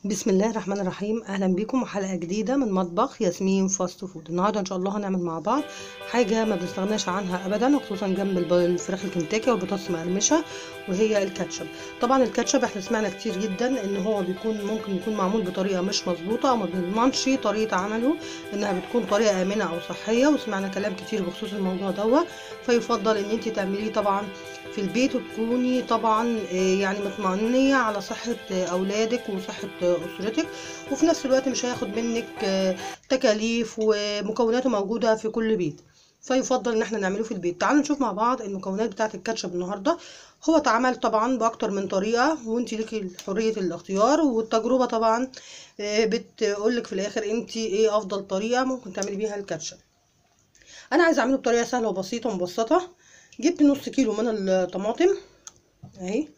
بسم الله الرحمن الرحيم اهلا بيكم وحلقه جديده من مطبخ ياسمين فاست فود النهارده ان شاء الله هنعمل مع بعض حاجه ما بنستغناش عنها ابدا وخصوصا جنب الب- الفراخ الكنتاكي والبطاطس المقرمشه وهي الكاتشب طبعا الكاتشب احنا سمعنا كتير جدا ان هو بيكون ممكن يكون معمول بطريقه مش مظبوطه او ما بنضمنش طريقه عمله انها بتكون طريقه امنه او صحيه وسمعنا كلام كتير بخصوص الموضوع دوت فيفضل ان انت تعمليه طبعا في البيت وتكوني طبعا آه، يعني مطمئنية على صحة آه، أولادك وصحة آه، أسرتك وفي نفس الوقت مش هياخد منك آه، تكاليف ومكوناته موجودة في كل بيت فيفضل ان احنا نعمله في البيت تعالوا نشوف مع بعض المكونات بتاعة الكاتشب النهاردة هو اتعمل طبعا بأكتر من طريقة وانت ليكي حرية الاختيار والتجربة طبعا آه، بتقولك في الآخر انت ايه أفضل طريقة ممكن تعملي بيها الكاتشب انا عايزه اعمله بطريقه سهله وبسيطه ومبسطه جبت نص كيلو من الطماطم اهي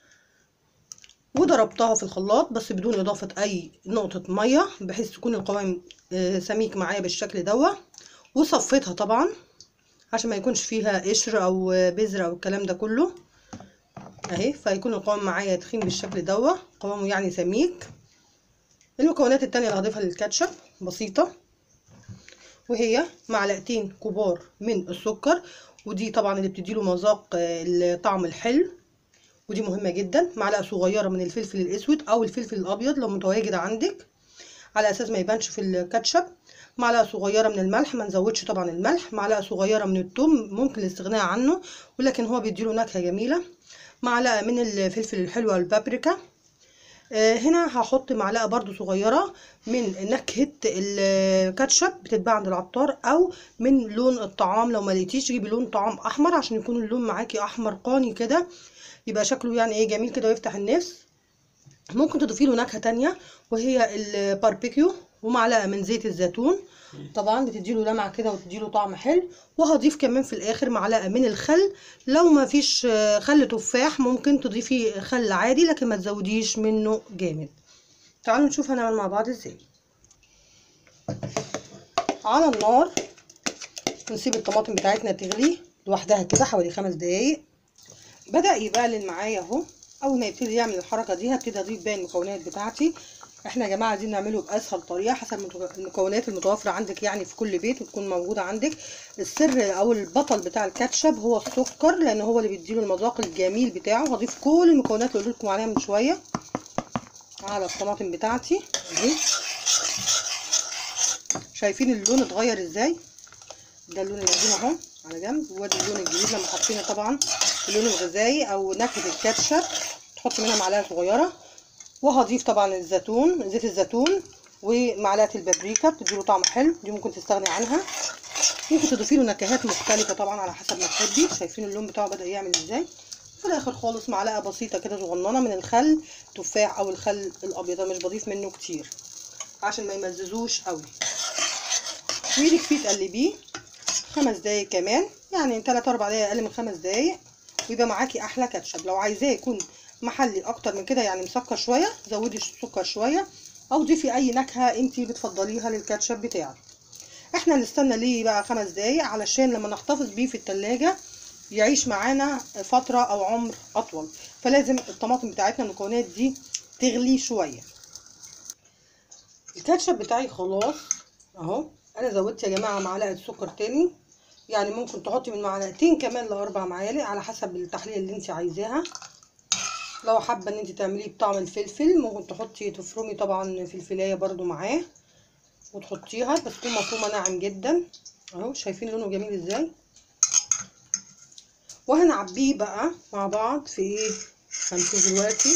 وضربتها في الخلاط بس بدون اضافه اي نقطه ميه بحيث تكون القوام آه، سميك معايا بالشكل دوا وصفيتها طبعا عشان ما يكونش فيها قشر او آه، بذر او الكلام ده كله اهي فيكون القوام معايا تخين بالشكل دوا قوامه يعني سميك المكونات التانية اللي هضيفها للكاتشب بسيطة وهي معلقتين كبار من السكر ودي طبعا اللي بتديله مذاق آه، الطعم الحلو ودي مهمة جدا معلقة صغيرة من الفلفل الأسود أو الفلفل الأبيض لو متواجد عندك على أساس ما يبانش في الكاتشب معلقة صغيرة من الملح ما نزودش طبعا الملح معلقة صغيرة من الثوم ممكن الاستغناء عنه ولكن هو بيديله نكهة جميلة معلقة من الفلفل الحلو والبابريكا آه، هنا هحط معلقه برضو صغيره من نكهه الكاتشب بتتباع عند العطار او من لون الطعام لو ما لقيتيش جيبي لون طعام احمر عشان يكون اللون معاكي احمر قاني كده يبقى شكله يعني ايه جميل كده ويفتح النفس ممكن تضيفي له نكهه تانية وهي الباربيكيو ومعلقه من زيت الزيتون طبعا بتديله لمعه كده وتديله طعم حلو وهضيف كمان في الاخر معلقه من الخل لو ما فيش آه، خل تفاح ممكن تضيفي خل عادي لكن ما تزوديش منه جامد تعالوا نشوف هنعمل مع بعض ازاي على النار نسيب الطماطم بتاعتنا تغلي لوحدها كده حوالي خمس دقايق بدأ يبقلل معايا اهو اول ما يبتدي يعمل الحركه دي هبتدي اضيف باقي المكونات بتاعتي احنا يا جماعه عايزين نعمله باسهل طريقه حسب المتو- المكونات المتوفره عندك يعني في كل بيت وتكون موجوده عندك السر او البطل بتاع الكاتشب هو السكر لان هو اللي بيديله المذاق الجميل بتاعه هضيف كل المكونات اللي قلت لكم عليها من شويه على الطماطم بتاعتي اهي شايفين اللون اتغير ازاي ده اللون القديم اهو على جنب وادي اللون الجديد لما حطينا طبعا اللون الغذائي او نكهه الكاتشب تحط منها معلقه صغيره وهضيف طبعا الزيتون زيت الزيتون ومعلقه البابريكا بتديله طعم حلو دي ممكن تستغني عنها ممكن تضيفي له نكهات مختلفه طبعا على حسب ما تحبي شايفين اللون بتاعه بدا يعمل ازاي في الاخر خالص معلقه بسيطه كده صغننه من الخل تفاح او الخل الابيض أنا مش بضيف منه كتير عشان ما يمززوش قوي وايدك فيه تقلبيه خمس دقايق كمان يعني تلات اربع دقايق اقل من خمس دقايق ويبقى معاكي احلى كاتشب لو عايزاه يكون محلي اكتر من كده يعني مسكر شويه زودي السكر شويه او ضيفي اي نكهه انتي بتفضليها للكاتشب بتاعك احنا نستنى ليه بقى خمس دقايق علشان لما نحتفظ بيه في التلاجة يعيش معانا فترة او عمر اطول فلازم الطماطم بتاعتنا المكونات دي تغلي شوية الكاتشب بتاعي خلاص اهو انا زودت يا جماعة معلقة سكر تاني يعني ممكن تحطي من معلقتين كمان لاربع معالق على حسب التحلية اللي انت عايزاها لو حابة ان انت تعمليه بطعم الفلفل ممكن تحطي تفرمي طبعا فلفلاية برضو معاه وتحطيها بس تكون مفرومة ناعم جدا اهو شايفين لونه جميل ازاي وهنعبيه بقى مع بعض في ايه هنشوف دلوقتي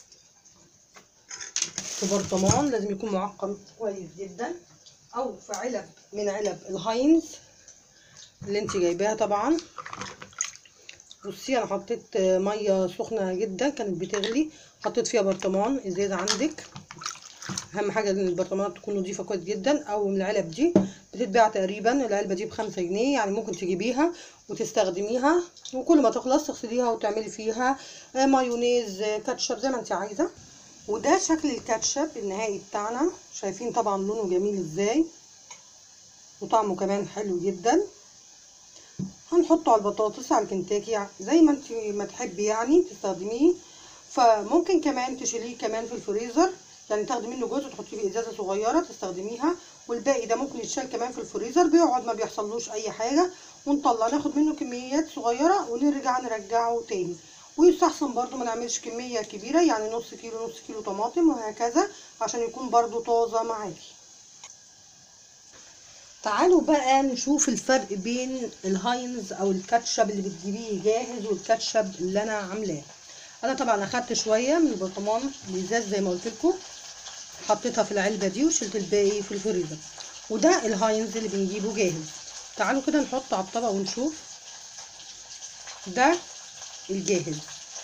في برطمان لازم يكون معقم كويس جدا او في علب من علب الهاينز اللي انت جايباها طبعا بصي انا حطيت ميه سخنه جدا كانت بتغلي حطيت فيها برطمان ازاز عندك اهم حاجه ان البرطمانات تكون نظيفه كويس جدا او من العلب دي بتتباع تقريبا العلبه دي بخمسة جنيه يعني ممكن تجيبيها وتستخدميها وكل ما تخلص تغسليها وتعملي فيها آه، مايونيز آه، كاتشب زي ما انت عايزه وده شكل الكاتشب النهائي بتاعنا شايفين طبعا لونه جميل ازاي وطعمه كمان حلو جدا هنحطه على البطاطس على الكنتاكي يعني زي ما انت ما تحبي يعني تستخدميه فممكن كمان تشيليه كمان في الفريزر يعني تاخدي منه جزء تحطيه في ازازه صغيره تستخدميها والباقي ده ممكن يتشال كمان في الفريزر بيقعد ما بيحصلوش اي حاجه ونطلع ناخد منه كميات صغيره ونرجع نرجعه تاني ويستحسن برضو ما نعملش كميه كبيره يعني نص كيلو نص كيلو طماطم وهكذا عشان يكون برضو طازه معاكي تعالوا بقى نشوف الفرق بين الهاينز او الكاتشب اللي بتجيبيه جاهز والكاتشب اللي انا عاملاه انا طبعا اخدت شويه من البرطمان الازاز زي ما قلت لكم حطيتها في العلبه دي وشلت الباقي في الفريزر وده الهاينز اللي بنجيبه جاهز تعالوا كده نحط على الطبق ونشوف ده الجاهز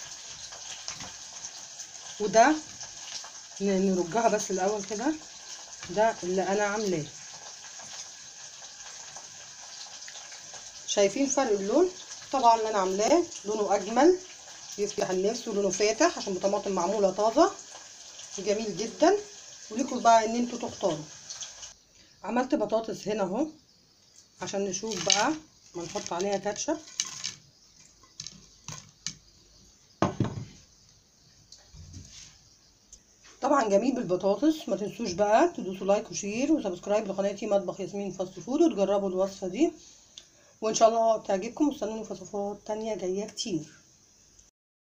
وده نرجها بس الاول كده ده اللي انا عاملاه شايفين فرق اللون طبعا اللي انا عاملاه لونه اجمل يفتح النفس ولونه فاتح عشان بطماطم معموله طازه جميل جدا وليكم بقى ان انتوا تختاروا عملت بطاطس هنا اهو عشان نشوف بقى ما نحط عليها كاتشب طبعا جميل بالبطاطس ما تنسوش بقى تدوسوا لايك وشير وسبسكرايب لقناتي مطبخ ياسمين فاست فود وتجربوا الوصفه دي وان شاء الله تعجبكم واستنوني في وصفات تانية جايه كتير